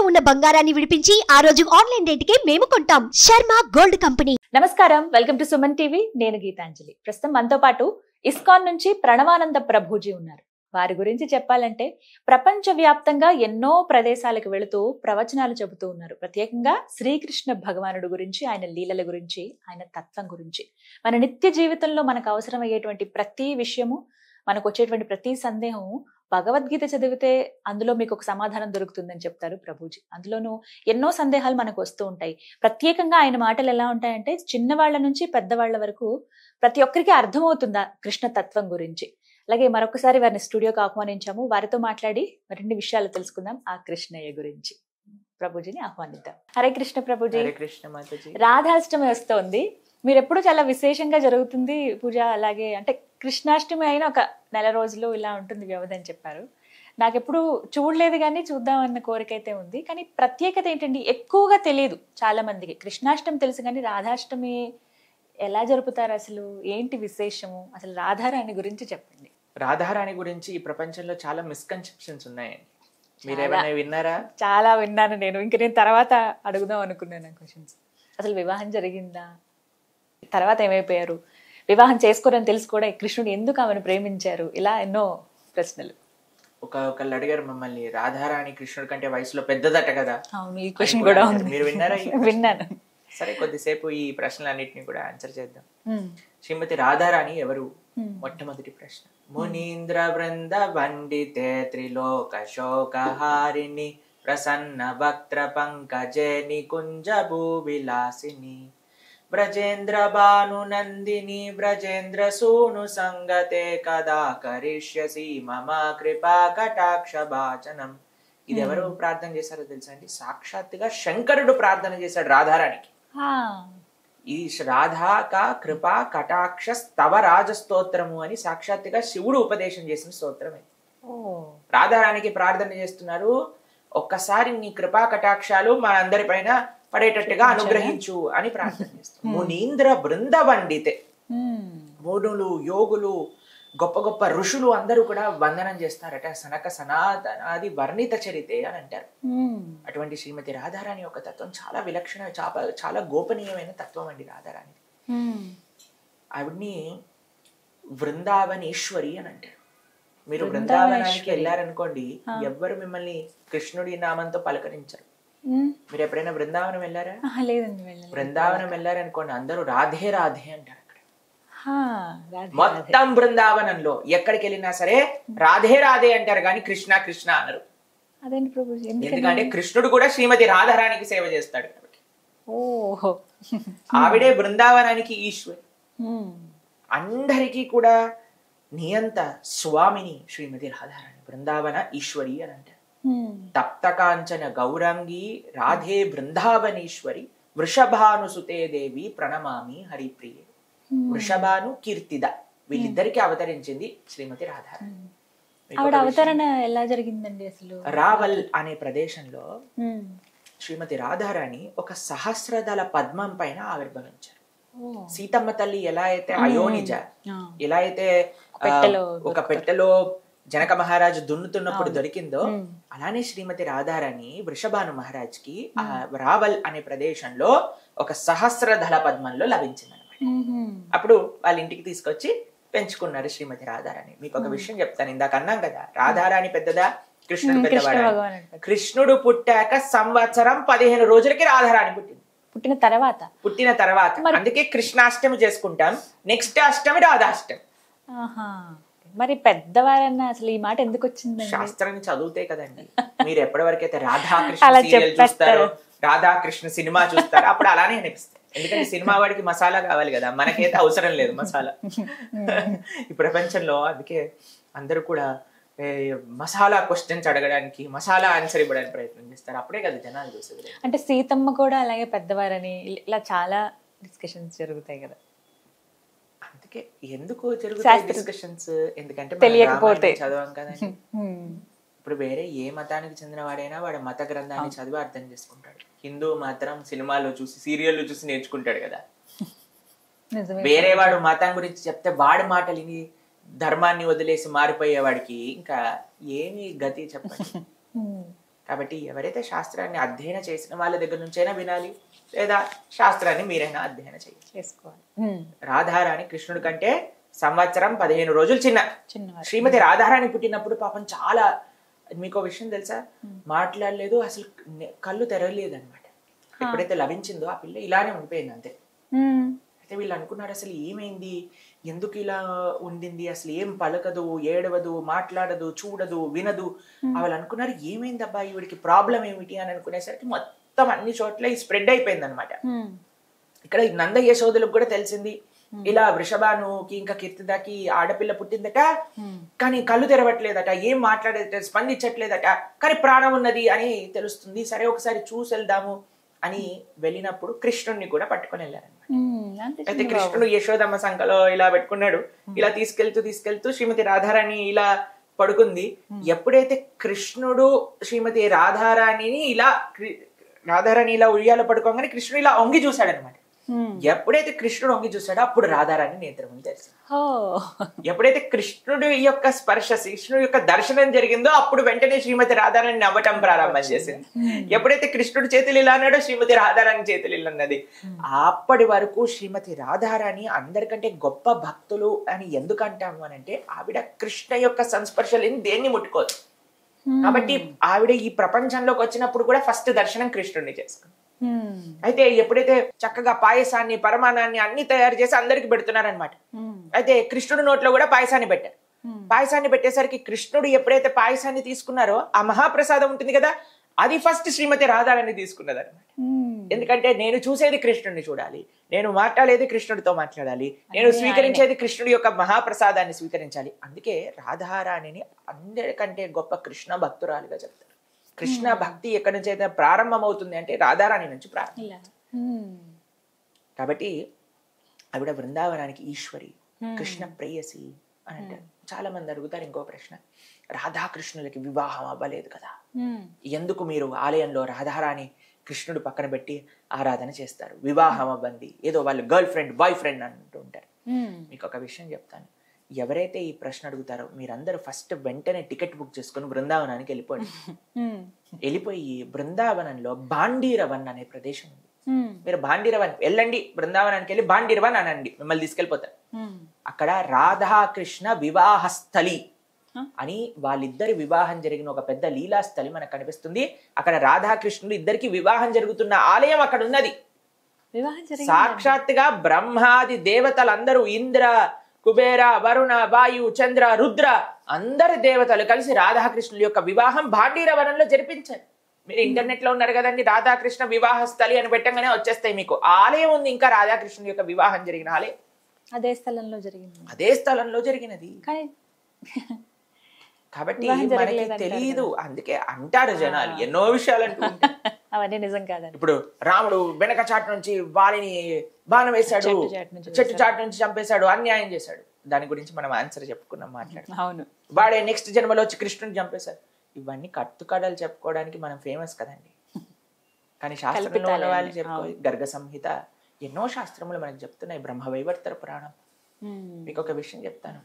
ఉన్న బంగారాన్ని విడిపించి ఆ రోజు ఆన్లైన్ రేటుకే మేము కొంటాం శర్మ గోల్డ్ కంపెనీ నమస్కారం వెల్కమ్ టు సుమన్ టీవీ నేను గీతాంజలి ప్రస్తుతం మనతో పాటు ఇస్కాన్ నుంచి ప్రణవానంద ప్రభుజీ ఉన్నారు వారి గురించి చెప్పాలంటే ప్రపంచ వ్యాప్తంగా ఎన్నో ప్రదేశాలకు వెళుతూ ప్రవచనాలు చెబుతూ ఉన్నారు ప్రత్యేకంగా శ్రీకృష్ణ భగవానుడు గురించి ఆయన లీలల గురించి ఆయన తత్వం గురించి మన నిత్య జీవితంలో మనకు అవసరమయ్యేటువంటి ప్రతి విషయము మనకు వచ్చేటువంటి ప్రతి సందేహం భగవద్గీత చదివితే అందులో మీకు ఒక సమాధానం దొరుకుతుందని చెప్తారు ప్రభుజీ అందులోనూ ఎన్నో సందేహాలు మనకు వస్తూ ఉంటాయి ప్రత్యేకంగా ఆయన మాటలు ఎలా ఉంటాయంటే చిన్నవాళ్ల నుంచి పెద్దవాళ్ల వరకు ప్రతి ఒక్కరికి అర్థమవుతుందా కృష్ణ తత్వం గురించి అలాగే మరొకసారి వారిని స్టూడియోకి ఆహ్వానించాము వారితో మాట్లాడి మరిన్ని విషయాలు తెలుసుకుందాం ఆ కృష్ణయ్య గురించి ప్రభుజీని ఆహ్వానిద్దాం హరే కృష్ణ ప్రభుజీ హరే కృష్ణ మాతాజీ రాధాష్టమి వస్తోంది మీరు ఎప్పుడు చాలా విశేషంగా జరుగుతుంది పూజ అలాగే అంటే కృష్ణాష్టమి అయిన ఒక నెల రోజులు ఇలా ఉంటుంది వ్యవధి అని చెప్పారు నాకు ఎప్పుడు చూడలేదు కానీ చూద్దాం అన్న కోరిక అయితే ఉంది కానీ ప్రత్యేకత ఏంటండి ఎక్కువగా తెలియదు చాలా మందికి కృష్ణాష్టమి తెలుసు కానీ రాధాష్టమి ఎలా జరుపుతారు అసలు ఏంటి విశేషము అసలు రాధారాణి గురించి చెప్పండి రాధారాణి గురించి ఈ ప్రపంచంలో చాలా మిస్కన్సెప్షన్స్ ఉన్నాయండి మీరు చాలా. ఏమైనా విన్నారా చాలా విన్నాను నేను ఇంక నేను తర్వాత అడుగుదాం అనుకున్నాను క్వశ్చన్స్ అసలు వివాహం జరిగిందా తర్వాత ఏమైపోయారు వివాహం చేసుకోరని తెలిసి కూడా ఈ కృష్ణుడు ఎందుకు ఆమెను ప్రేమించారు ఇలా ఎన్నో ప్రశ్నలు ఒక ఒకళ్ళు అడిగారు మమ్మల్ని రాధారాణి కృష్ణుడి కంటే వయసులో పెద్దదట కదా అవును ఈ క్వశ్చన్ అని కూడా అడిగారు. ఉంది మీరు విన్నారా ఈ విన్నాను సరే కొద్దిసేపు ఈ ప్రశ్నలన్నింటినీ కూడా ఆన్సర్ చేద్దాం ఉమ్, శ్రీమతి రాధారాణి ఎవరు ఉమ్, మొట్టమొదటి ప్రశ్న మునీంద్ర బృంద వండితే త్రిలోక శోకహారిణి ప్రసన్న వక్త్ర పంకజే నికుంజ భూవిలాసిని వ్రజేంద్ర భాను నందిని వ్రజేంద్ర సూను సంగతే కదా కరిష్యసి మమ కృపా కటాక్ష భాచనం ఇది ఎవరు ప్రార్థన చేశారో తెలుసా అండి సాక్షాత్తుగా శంకరుడు ప్రార్థన చేశాడు రాధారానికి ఆ, ఈ రాధా కా కృపా కటాక్ష స్తవ రాజ స్తోత్రము అని సాక్షాత్తుగా శివుడు ఉపదేశం చేసిన స్తోత్రం ఇది ఓ, రాధారానికి ప్రార్థన చేస్తున్నారు ఒక్కసారి నీ కృపా కటాక్షాలు మా అందరి పైన పడేటట్టుగా అనుగ్రహించు అని ప్రార్థన చేస్తున్నారు మునీంద్ర బృంద వండితే ఉమ్, మునులు యోగులు గొప్ప గొప్ప ఋషులు అందరూ కూడా వందనం చేస్తారట సనక సనాతనాది వర్ణిత చరితే అని అంటారు ఉమ్, అటువంటి శ్రీమతి రాధారాణి యొక్క తత్వం చాలా విలక్షణ చాలా చాలా గోపనీయమైన తత్వం అండి రాధారాణి ఉమ్, ఆవిడ్ని వృందావనేశ్వరి అని అంటారు మీరు వృందావనేశ్వరి. బృందావనానికి వెళ్ళారనుకోండి ఎవ్వరు మిమ్మల్ని కృష్ణుడి నామంతో పలకరించరు ఉమ్. మీరు ఎప్పుడైనా బృందావనం వెళ్ళారా ఆహా, లేదండి వెళ్ళలేదు బృందావనం వెళ్ళారనుకోండి అందరూ రాధే రాధే అంటారు అక్కడ హా, రాధే, రాధే. మొత్తం బృందావనంలో ఎక్కడికి వెళ్ళినా సరే రాధే రాధే అంటారు కానీ కృష్ణ కృష్ణ అనరు అదేంటి ప్రభుజీ ఎందుకని ఎందుకంటే కృష్ణుడు కూడా శ్రీమతి రాధారానికి సేవ చేస్తాడు కాబట్టి ఓహో ఆవిడే బృందావనానికి ఈశ్వరి ఉమ్, అందరికీ కూడా నియంత స్వామిని శ్రీమతి రాధారాణి బృందావన ఈశ్వరి అని అంటారు ఉమ్, తప్తకాంచన గౌరంగి రాధే బృందావనేశ్వరి వృషభానుసుతే దేవి ప్రణమామి హరిప్రియ వృషభాను కీర్తిద వీళ్ళిద్దరికి అవతరించింది శ్రీమతి రాధారాణి మీకు ఆవిడ ఒక అవతరణ ఎలా జరిగిందండి అసలు విషయం. రావల్ అనే ప్రదేశంలో ఉమ్, శ్రీమతి రాధారాణి ఒక సహస్రదళ పద్మం పైన ఆవిర్భవించారు ఓ, సీతమ్మ తల్లి ఎలా అయితే అయోనిజ ఆ, ఎలా అయితే ఆ, పెట్టెలో ఒక పెట్టెలో జనక మహారాజు దున్నుతున్నప్పుడు దొరికిందో ఉమ్, అలానే శ్రీమతి రాధారాణి వృషభాను మహారాజ్ కి ఆ రావల్ అనే ప్రదేశంలో ఒక సహస్రదళ పద్మంలో లభించింది ఉమ్, అప్పుడు వాళ్ళ ఇంటికి తీసుకొచ్చి పెంచుకున్నారు శ్రీమతి రాధారాణి మీకు ఒక విషయం చెప్తాను ఇందాక అన్నాం కదా రాధారాణి పెద్దదా కృష్ణుడు కృష్ణ పెద్దవాడా భగవానుడు కృష్ణుడు పుట్టాక సంవత్సరం పదిహేను రోజులకి రాధారాణి పుట్టింది పుట్టిన తర్వాత పుట్టిన తర్వాత అందుకే కృష్ణాష్టమి చేసుకుంటాం నెక్స్ట్ అష్టమి రాధాష్టమి ఆహా మరి పెద్దవారన్న అసలు ఈ మాట ఎందుకు వచ్చిందండి శాస్త్రాన్ని చదివితే కదండి మీరు ఎప్పటి వరకైతే రాధాకృష్ణ అలా సీరియల్ చెప్పేస్తారు. చూస్తారో రాధాకృష్ణ సినిమా చూస్తారో అప్పుడు అలానే అనిపిస్తుంది ఎందుకంటే సినిమా వాడికి మసాలా కావాలి కదా మనకైతే అవసరం లేదు మసాలా ఈ ప్రపంచంలో అందుకే అందరూ కూడా ఏ, మసాలా క్వశ్చన్స్ అడగడానికి మసాలా ఆన్సర్ ఇవ్వడానికి ప్రయత్నం చేస్తారు అప్పుడే కదా జనాలు చూసేది అంటే సీతమ్మ కూడా అలాగే పెద్దవారని ఇలా చాలా డిస్కషన్స్ జరుగుతాయి కదా అందుకే ఎందుకు జరుగుతాయి శాస్త్ర- డిస్కషన్స్ ఎందుకంటే మనం తెలియకపోతే. రామాయణం చదవం కదండి ఉమ్, ఇప్పుడు వేరే ఏ మతానికి చెందిన వాడైనా వాడు మత గ్రంథాన్ని చదివి అర్థం చేసుకుంటాడు హిందూ మాత్రం సినిమాలో చూసి సీరియల్లో చూసి నేర్చుకుంటాడు కదా నిజమే వేరే వాడు మతం గురించి చెప్తే వాడి మాటలు విని ధర్మాన్ని వదిలేసి మారిపోయే వాడికి ఇంకా ఏమి గతి చెప్పండి ఉమ్, కాబట్టి ఎవరైతే శాస్త్రాన్ని అధ్యయనం చేసిన వాళ్ళ దగ్గర నుంచైనా వినాలి లేదా శాస్త్రాన్ని మీరైనా అధ్యయనం చేయాలి చేసుకోవాలి ఉమ్. రాధారాణి కృష్ణుడి కంటే సంవత్సరం పదిహేను రోజులు చిన్న చిన్నవారు శ్రీమతి రాధారాణి పుట్టినప్పుడు పాపం చాలా మీకు విషయం తెలుసా మాట్లాడలేదు అసలు నె- కళ్ళు తెరవలేదు అనమాట ఎప్పుడైతే లభించిందో ఆ పిల్ల ఇలానే ఉండిపోయింది అంతే ఉమ్. అయితే వీళ్ళు అనుకున్నారు అసలు ఏమైంది ఎందుకు ఇలా ఉండింది అసలు ఏం పలకదు ఏడవదు మాట్లాడదు చూడదు వినదు వాళ్ళు అనుకున్నారు ఏమైంది అబ్బా ఈవిడికి ప్రాబ్లం ఏమిటి అని అనుకునేసరికి మొత్తం అన్ని చోట్ల స్ప్రెడ్ అయిపోయింది అనమాట ఉమ్. ఇక్కడ ఈ నంద యశోదులకు కూడా తెలిసింది ఇలా వృషభానుకి ఇంకా కీర్తిదాకి ఆడపిల్ల పుట్టిందట ఉమ్. కానీ కళ్ళు తెరవట్లేదట ఏం మాట్లాడేదట స్పందించట్లేదట కానీ ప్రాణం ఉన్నది అని తెలుస్తుంది సరే ఒకసారి చూసి వెళ్దాము అని వెళ్ళినప్పుడు కృష్ణుడిని కూడా పట్టుకొని వెళ్ళారనమాట ఉమ్. అంతే అయితే చిన్న కృష్ణుడు యశోదమ్మ సంఖలో ఇలా పెట్టుకున్నాడు ఇలా తీసుకెళ్తూ తీసుకెళ్తూ శ్రీమతి రాధారాణి ఇలా పడుకుంది ఎప్పుడైతే కృష్ణుడు శ్రీమతి రాధారాణిని ఇలా కృ- రాధారాణి ఇలా ఉయ్యాల పడుకోగానే కృష్ణుడు ఇలా వంగి చూశాడనమాట ఉమ్. ఎప్పుడైతే కృష్ణుడు వంగి చూశాడో అప్పుడు రాధారాణి నేత్రములు తెలిసింది ఓ. ఎప్పుడైతే కృష్ణుడి యొక్క స్పర్శ కృష్ణుడి యొక్క దర్శనం జరిగిందో అప్పుడు వెంటనే శ్రీమతి రాధారాణి నవ్వటం ప్రారంభం చేసింది ఎప్పుడైతే కృష్ణుడి చేతులు ఇలా అన్నాడో శ్రీమతి రాధారాణి చేతులు ఇలా అన్నది అప్పటి వరకు శ్రీమతి రాధారాణి అందరికంటే గొప్ప భక్తులు అని ఎందుకు అంటాము అని అంటే ఆవిడ కృష్ణ యొక్క సంస్పర్శ లేని దేన్ని ముట్టుకోదు కాబట్టి ఆవిడ ఈ ప్రపంచంలోకి వచ్చినప్పుడు కూడా ఫస్ట్ దర్శనం కృష్ణుడిని చేసుకుంది ఉమ్. అయితే ఎప్పుడైతే చక్కగా పాయసాన్ని పరమాణాన్ని అన్ని తయారు చేసి అందరికి పెడుతున్నారనమాట ఉమ్. అయితే కృష్ణుడి నోట్లో కూడా పాయసాన్ని పెట్టారు Hmm. పాయసాన్ని పెట్టేసరికి కృష్ణుడు ఎప్పుడైతే పాయసాన్ని తీసుకున్నారో ఆ మహాప్రసాదం ఉంటుంది కదా అది ఫస్ట్ శ్రీమతి రాధారాణి తీసుకున్నది అనమాట ఉమ్. ఎందుకంటే నేను చూసేది కృష్ణుడిని చూడాలి నేను మాట్లాడేది కృష్ణుడితో మాట్లాడాలి నేను అన్నీ స్వీకరించేది కృష్ణుడి యొక్క మహాప్రసాదాన్ని స్వీకరించాలి అందుకే రాధారాణిని అందరికంటే గొప్ప కృష్ణ భక్తురాలుగా చెప్తారు కృష్ణ భక్తి ఎక్కడి నుంచి అయితే ప్రారంభమవుతుంది అంటే రాధారాణి నుంచి ప్రారంభం ఇలా ఉమ్. కాబట్టి ఆవిడ బృందావనానికి ఈశ్వరి కృష్ణ ప్రేయసి అని అంటారు చాలా మంది అడుగుతారు ఇంకో ప్రశ్న రాధాకృష్ణులకి వివాహం అవ్వలేదు కదా ఉమ్. ఎందుకు మీరు ఆలయంలో రాధారాణి కృష్ణుడు పక్కన పెట్టి ఆరాధన చేస్తారు వివాహం అవ్వండి ఏదో వాళ్ళు గర్ల్ ఫ్రెండ్ బాయ్ ఫ్రెండ్ అంటూ ఉంటారు ఉమ్. మీకు ఒక విషయం చెప్తాను ఎవరైతే ఈ ప్రశ్న అడుగుతారో మీరందరూ ఫస్ట్ వెంటనే టికెట్ బుక్ చేసుకుని బృందావనానికి వెళ్ళిపోండి ఉమ్. వెళ్ళిపోయి బృందావనంలో బాండీరవన్ అనే ప్రదేశం ఉంది ఉమ్. మీరు బాండీరవన్ వెళ్ళండి బృందావనానికి వెళ్ళి బాండీరవన్ అనండి మిమ్మల్ని తీసుకెళ్ళిపోతారు ఉమ్. అక్కడ రాధాకృష్ణ వివాహస్థలి Huh? అని వాళ్ళిద్దరి వివాహం జరిగిన ఒక పెద్ద లీలాస్థలి మనకు కనిపిస్తుంది అక్కడ రాధాకృష్ణుడు ఇద్దరికి వివాహం జరుగుతున్న ఆలయం అక్కడ ఉన్నది వివాహం జరిగింది సాక్షాత్తుగా బ్రహ్మాది దేవతలందరూ ఇంద్ర కుబేర వరుణ వాయు చంద్ర రుద్ర అందరి దేవతలు కలిసి రాధాకృష్ణుల యొక్క వివాహం భాండీరవనంలో జరిపించారు మీరు ఇంటర్నెట్ లో ఉన్నారు కదండి రాధాకృష్ణ వివాహ స్థలి అని పెట్టంగానే వచ్చేస్తాయి మీకు ఆలయం ఉంది ఇంకా రాధాకృష్ణుల యొక్క వివాహం జరిగిన ఆలయం అదే స్థలంలో జరిగింది అదే స్థలంలో జరిగినది కానీ కాబట్టి వివాహం మనకి జరగలేదంటారు తెలియదు అందుకే అంటారు జనాలు ఎన్నో విషయాలు అంటూ ఉంటారు. అవన్నీ నిజం కాదండి ఇప్పుడు రాముడు వెనక చాటు నుంచి వారిని బాణం వేశాడు చెట్టు చాటు నుంచి చెట్టు చాటు నుంచి చంపేశాడు అన్యాయం చేశాడు దాని గురించి మనం ఆన్సర్ చెప్పుకున్నాం మాట్లాడు అవును వాడే నెక్స్ట్ జన్మలో వచ్చి కృష్ణుని చంపేశాడు ఇవన్నీ కట్టుకడలు చెప్పుకోవడానికి మనం ఫేమస్ కదండి కానీ శాస్త్రంలో ఉన్న కల్పితాలే వాళ్ళు అన్నీ. చెప్పుకో గర్గ సంహిత ఎన్నో శాస్త్రములు మనకు చెప్తున్నాయి బ్రహ్మవైవర్తర పురాణం ఉమ్. మీకు ఒక విషయం చెప్తాను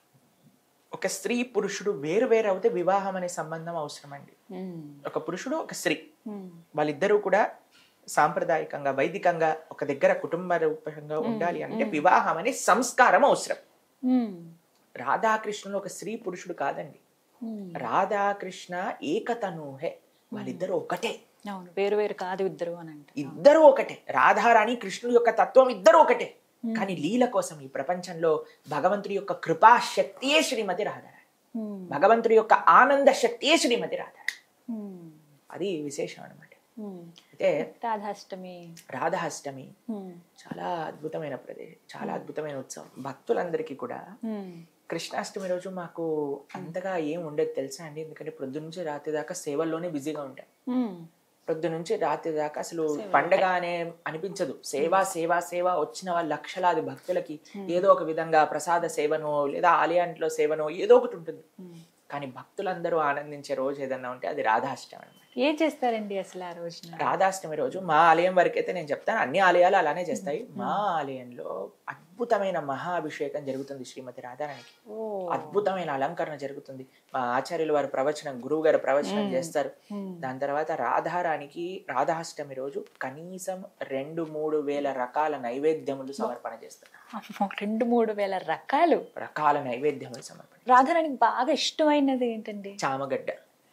ఒక స్త్రీ పురుషుడు వేరు వేరు అవుతే వివాహం అనే సంబంధం అవసరం అండి ఉమ్. ఒక పురుషుడు ఒక స్త్రీ ఉమ్. వాళ్ళిద్దరూ కూడా సాంప్రదాయకంగా వైదికంగా ఒక దగ్గర కుటుంబ రూపంగా ఉండాలి అంటే వివాహం అనే సంస్కారం అవసరం ఉమ్. రాధాకృష్ణులు ఒక స్త్రీ పురుషుడు కాదండి ఉమ్. రాధాకృష్ణ ఏకతనుహే వాళ్ళిద్దరూ ఒకటే అవును వేరు వేరు కాదు ఇద్దరు అని అంటే ఇద్దరు ఒకటే రాధారాణి కృష్ణుడి యొక్క తత్వం ఇద్దరు ఒకటే కానీ లీల కోసం ఈ ప్రపంచంలో భగవంతుడి యొక్క కృపా శక్తియే శ్రీమతి రాధారాణి ఉమ్. భగవంతుడి యొక్క ఆనంద శక్తియే శ్రీమతి రాధారాణి ఉమ్. అది విశేషం అనమాట ఉమ్. అయితే రాధాష్టమి రాధాష్టమి ఉమ్. చాలా అద్భుతమైన ప్రదేశం చాలా అద్భుతమైన ఉత్సవం భక్తులందరికీ కూడా ఉమ్. కృష్ణాష్టమి రోజు మాకు అంతగా ఏం ఉండేది తెలుసా అండి ఎందుకంటే పొద్దు నుంచి రాత్రి దాకా సేవల్లోనే బిజీగా ఉంటాం ఉమ్. పొద్దు నుంచి రాత్రి దాకా అసలు పండగ అనే అనిపించదు సేవ సేవ సేవ వచ్చిన వాళ్ళ లక్షలాది భక్తులకి ఏదో ఒక విధంగా ప్రసాద సేవనో లేదా ఆలయంలో సేవనో ఏదో ఒకటి ఉంటుంది ఉమ్. కానీ భక్తులందరూ ఆనందించే రోజు ఏదన్నా ఉంటే అది రాధాష్టమి అనమాట ఏం చేస్తారండి అసలు ఆ రోజున రాధాష్టమి రోజు మా ఆలయం వరకైతే నేను చెప్తాను అన్ని ఆలయాలు అలానే చేస్తాయి మా ఆలయంలో అద్భుతమైన మహాభిషేకం జరుగుతుంది శ్రీమతి రాధారానికి అద్భుతమైన అలంకరణ జరుగుతుంది మా ఆచార్యులు వారి ప్రవచనం గురువు గారు ప్రవచనం చేస్తారు దాని తర్వాత రాధారానికి రాధాష్టమి రోజు కనీసం రెండు మూడు వేల రకాల నైవేద్యములు సమర్పణ చేస్తారు అమ్మో, రెండు మూడు వేల రకాలు రకాల నైవేద్యములు సమర్పణ రాధారానికి బాగా ఇష్టమైనది ఏంటండి చామగడ్డ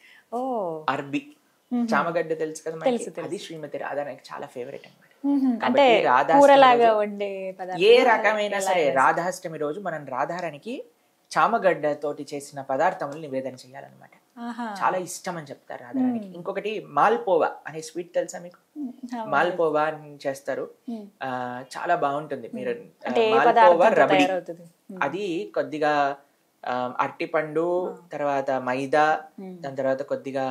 ఓ అర్బి చామగడ్డ తెలుసు కదా మనకి? తెలుసు, తెలుసు. అది శ్రీమతి రాధారానికి చాలా ఫేవరెట్ అన్నమాట మ్మ్. అంటే కాబట్టి రాధాష్టమి కూరలాగా రోజు వండే పదార్థం ఏ రకమైనా సరే రాధాష్టమి రోజు మనం రాధారానికి చామగడ్డ తోటి చేసిన పదార్థములు నివేదన చేయాలన్నమాట ఆహా. చాలా ఇష్టం అని చెప్తారు రాధారానికి ఇంకొకటి మాల్పోవా అనే స్వీట్ తెలుసా మీకు మాల్పోవా అని చేస్తారు మ్మ్. ఆ చాలా బాగుంటుంది మీరు ఆ, అంటే ఏ మాల్పోవా పదార్థంతో రబడి తయారవుతుంది అది కొద్దిగా ఆ, అరటిపండు తర్వాత మైదా దాని తర్వాత కొద్దిగా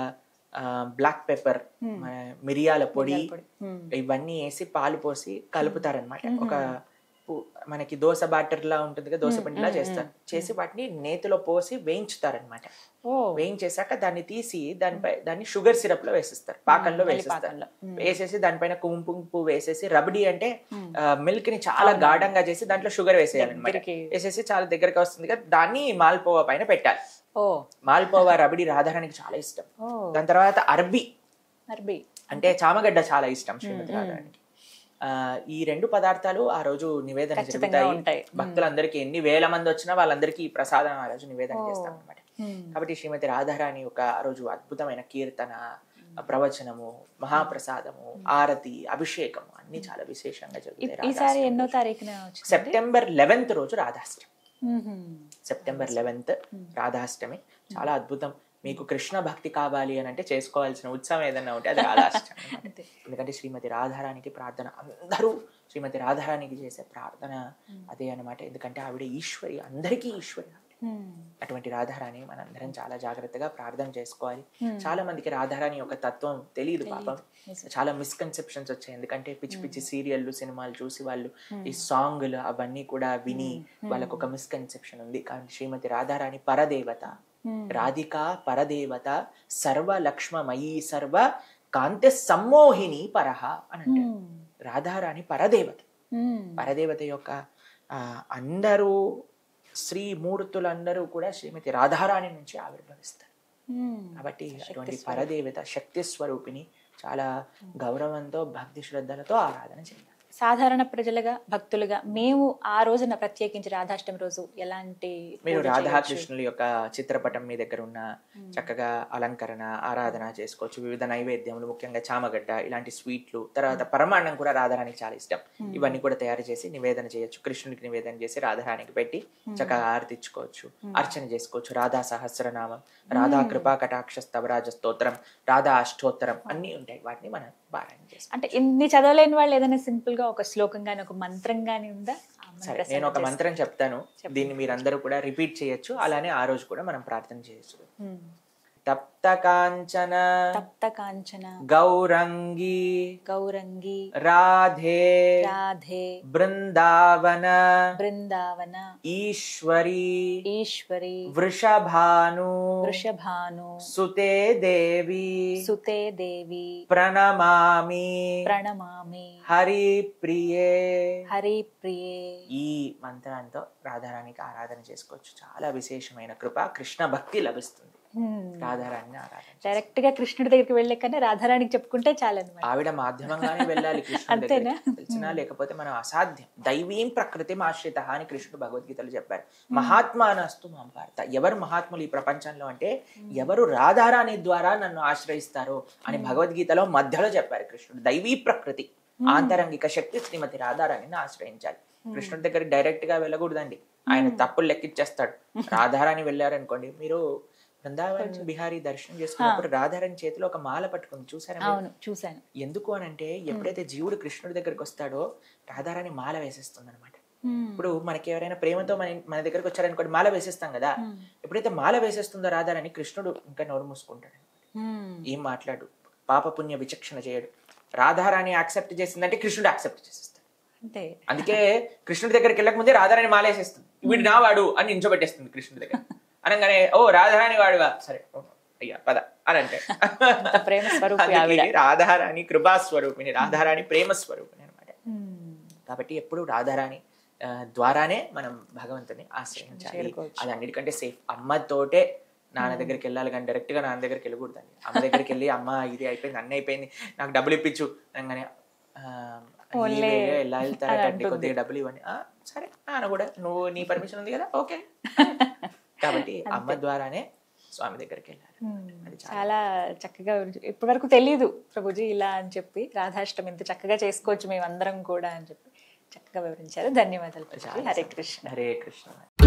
బ్లాక్ పెప్పర్ మిరియాల పొడి మ్మ్. ఇవన్నీ వేసి పాలు పోసి కలుపుతారనమాట ఒక పు- మనకి దోశ బాటర్ లా ఉంటుంది కదా దోశ పిండిలా చేస్తారు చేసి వాటిని నేతిలో పోసి వేయించుతారనమాట ఓ వేయించేసాక దాన్ని తీసి దానిపై దాన్ని షుగర్ సిరప్ లో వేసేస్తారు పాకంలో వేసేస్తారు పాకంలో. వేసేసి దానిపైన కుంకుమ పువ్వు వేసేసి రబడి అంటే మిల్క్ ని చాలా గాఢంగా చేసి దాంట్లో షుగర్ వేసేయాలన్నమాట దగ్గరికి. వేసేసి చాలా దగ్గరగా వస్తుంది కదా దాన్ని మాల్పోవా పైన పెట్టాలి ఓ మాల్పోవా రబడి రాధారానికి చాలా ఇష్టం ఓ దాని తర్వాత అరబి అర్బి అంటే చామగడ్డ చాలా ఇష్టం శ్రీమతి రాధారానికి ఆ, ఈ రెండు పదార్థాలు ఆ రోజు నివేదన ఖచ్చితంగా జరుగుతాయి ఉంటాయి. భక్తులందరికీ ఎన్ని వేల మంది వచ్చినా వాళ్ళందరికీ ఈ ప్రసాదం ఆ రోజు నివేదన చేస్తాం అనమాట కాబట్టి శ్రీమతి రాధారాణి ఒక ఆ రోజు అద్భుతమైన కీర్తన ప్రవచనము మహాప్రసాదము ఆరతి అభిషేకము అన్ని చాలా విశేషంగా జరుగుతాయి ఈసారి రాధాష్టమి ఎన్నో రోజు. తారీఖున వచ్చింది సెప్టెంబర్ లెవెన్త్ రోజు రాధాష్టమి మ్మ్. సెప్టెంబర్ లెవెన్త్ రాధాష్టమి చాలా అద్భుతం మీకు కృష్ణ భక్తి కావాలి అని అంటే చేసుకోవాల్సిన ఉత్సవం ఏదైనా ఉంటే అది రాధాష్టమి అన్నమాట. అంతే. ఎందుకంటే శ్రీమతి రాధారానికి ప్రార్థన అందరూ శ్రీమతి రాధారానికి చేసే ప్రార్థన అదే అన్నమాట ఎందుకంటే ఆవిడ ఈశ్వరి అందరికీ ఈశ్వరి ఆవిడ. మ్మ్. అటువంటి రాధారాణి మనందరం చాలా జాగ్రత్తగా ప్రార్థన చేసుకోవాలి చాలా మందికి రాధారాణి యొక్క తత్వం తెలియదు పాపం చాలా మిస్కన్సెప్షన్స్ వచ్చాయి ఎందుకంటే పిచ్చి పిచ్చి సీరియల్లు సినిమాలు చూసి వాళ్ళు ఈ సాంగ్లు అవన్నీ కూడా విని వాళ్ళకు ఒక మిస్కన్సెప్షన్ ఉంది కానీ శ్రీమతి రాధారాణి పరదేవత రాధిక పరదేవత సర్వ లక్ష్మమయీ సర్వ కాంతి సమ్మోహిని పరహ అని అంటారు మ్మ్. రాధారాణి పరదేవత మ్మ్. పరదేవత యొక్క ఆ, అందరూ స్త్రీ మూర్తులందరూ కూడా శ్రీమతి రాధారాణి నుంచి ఆవిర్భవిస్తారు మ్మ్. కాబట్టి అటువంటి పరదేవత శక్తి స్వరూపిణి చాలా గౌరవంతో భక్తి శ్రద్ధలతో ఆరాధన చేయాలి సాధారణ ప్రజలుగా భక్తులుగా మేము ఆ రోజున ప్రత్యేకించి రాధాష్టమి రోజు ఎలాంటి మీరు పూజ రాధాకృష్ణుల యొక్క చిత్రపటం మీ దగ్గర ఉన్న చక్కగా అలంకరణ ఆరాధన చేసుకోవచ్చు వివిధ నైవేద్యములు ముఖ్యంగా చామగడ్డ ఇలాంటి స్వీట్లు తర్వాత పరమాన్నం కూడా రాధారానికి చాలా ఇష్టం ఇవన్నీ కూడా తయారు చేసి నివేదన చేయొచ్చు కృష్ణుడికి నివేదన చేసి రాధారానికి పెట్టి చక్కగా ఆరతిచ్చుకోవచ్చు అర్చన చేసుకోవచ్చు రాధా సహస్రనామం రాధా కృపా కటాక్ష స్తవరాజ స్తోత్రం రాధా అష్టోత్తరం అన్ని ఉంటాయి వాటిని మనం పారాయణ చేసుకోవచ్చు అంటే ఇన్ని చదవలేని వాళ్ళు ఏదైనా సింపుల్ గా ఒక శ్లోకం గాని ఒక మంత్రం గాని ఉందా ఆ సరే మంత్ర నేను ఒక సాధన మంత్రం చెప్తాను దీన్ని మీరందరూ కూడా రిపీట్ చేయొచ్చు అలానే ఆ రోజు కూడా మనం ప్రార్థన చేయొచ్చు మ్మ్. తప్త కాంచన తప్త కాంచన గౌరంగి గౌరంగి రాధే రాధే బృందావన బృందావన ఈశ్వరి ఈశ్వరి వృషభాను వృషభాను సుతే దేవి సుతే దేవి ప్రణమామి ప్రణమామి హరి ప్రియే హరి ప్రియే ఈ మంత్రంతో రాధారానికి ఆరాధన చేసుకోవచ్చు చాలా విశేషమైన కృప కృష్ణ భక్తి లభిస్తుంది రాధారాణిని ఆరాధన డైరెక్ట్ గా కృష్ణుడి దగ్గరికి వెళ్ళే కన్నా రాధారానికి చెప్పుకుంటే చాలన్నమాట ఆవిడ మాధ్యమంగానే వెళ్ళాలి కృష్ణుడి అంతేనా? దగ్గరికి తెలిసినా లేకపోతే మనం అసాధ్యం దైవీం ప్రకృతి ఆశ్రిత అని కృష్ణుడు భగవద్గీతలో చెప్పారు మహాత్మానస్తు మాం భారత ఎవరు మహాత్ములు ఈ ప్రపంచంలో అంటే ఎవరు రాధారాణి ద్వారా నన్ను ఆశ్రయిస్తారో అని భగవద్గీతలో మధ్యలో చెప్పారు కృష్ణుడు దైవీ ప్రకృతి ఆంతరంగిక శక్తి శ్రీమతి రాధారాణిని ఆశ్రయించాలి కృష్ణుడి దగ్గర డైరెక్ట్ గా వెళ్ళకూడదండి ఆయన తప్పులు లెక్కిచ్చేస్తాడు రాధారాణి వెళ్ళారనుకోండి మీరు బృందావన్ బిహారీ దర్శనం చేసుకున్నప్పుడు రాధారాణి చేతిలో ఒక మాల పట్టుకుంది చూసారా మీరు? అవును చూశాను ఎందుకు అని అంటే ఎప్పుడైతే జీవుడు కృష్ణుడి దగ్గరికి వస్తాడో రాధారాణి మాల వేసేస్తుంది అనమాట మ్మ్. ఇప్పుడు మనకి ఎవరైనా ప్రేమతో మన మన దగ్గరకు వచ్చారనుకోండి మాల వేసేస్తాం కదా ఎప్పుడైతే మాల వేసేస్తుందో రాధారాణి కృష్ణుడు ఇంకా నోరు మూసుకుంటాడు మ్మ్. ఏం మాట్లాడు పాపపుణ్య విచక్షణ చేయడు రాధారాణి యాక్సెప్ట్ చేసిందంటే కృష్ణుడు యాక్సెప్ట్ చేసేస్తాడు అంతే అందుకే కృష్ణుడి దగ్గరికి వెళ్ళక ముందే రాధారాణి మాల వేసేస్తుంది వీడు నా వాడు అని నించోబెట్టేస్తుంది కృష్ణుడి దగ్గర అనగానే ఓ రాధారాణి వాడువా సరే ఓ, అయ్యా పద అని అంటే అంత ప్రేమ స్వరూపి ఆవిడ అందుకే రాధారాణి కృపా స్వరూపిణి రాధారాణి ప్రేమ స్వరూపిణి అనమాట మ్మ్. కాబట్టి ఎప్పుడు రాధారాణి ఆ, ద్వారానే మనం భగవంతుని ఆశ్రయించాలి చేరుకోవచ్చు. అది అన్నిటికంటే సేఫ్ అమ్మతోటే నాన్న దగ్గరికి వెళ్ళాలి కానీ డైరెక్ట్ గా నాన్న దగ్గరికి వెళ్ళకూడదండి అమ్మ దగ్గరికి వెళ్ళి అమ్మ ఇది అయిపోయింది అన్నీ అయిపోయింది నాకు డబ్బులు ఇప్పించు అనగానే ఆ, ఈ Only వేరే ఎలా వెళ్తారటండి అంటుంది. కొద్దిగా డబ్బులు ఇవ్వండి ఆ, సరే నాన్న కూడా నువ్వు నీ పర్మిషన్ ఉంది కదా ఓకే కాబట్టి అమ్మ ద్వారానే స్వామి దగ్గరికి వెళ్ళాలి అది చాలా చాలా చక్కగా వివరించారు. ఇప్పటి వరకు తెలియదు ప్రభుజీ ఇలా అని చెప్పి రాధాష్టమి ఇంత చక్కగా చేసుకోవచ్చు మేమందరం కూడా అని చెప్పి చక్కగా వివరించారు ధన్యవాదాలు ప్రభుజీ. చాలా హరే కృష్ణ హరే కృష్ణ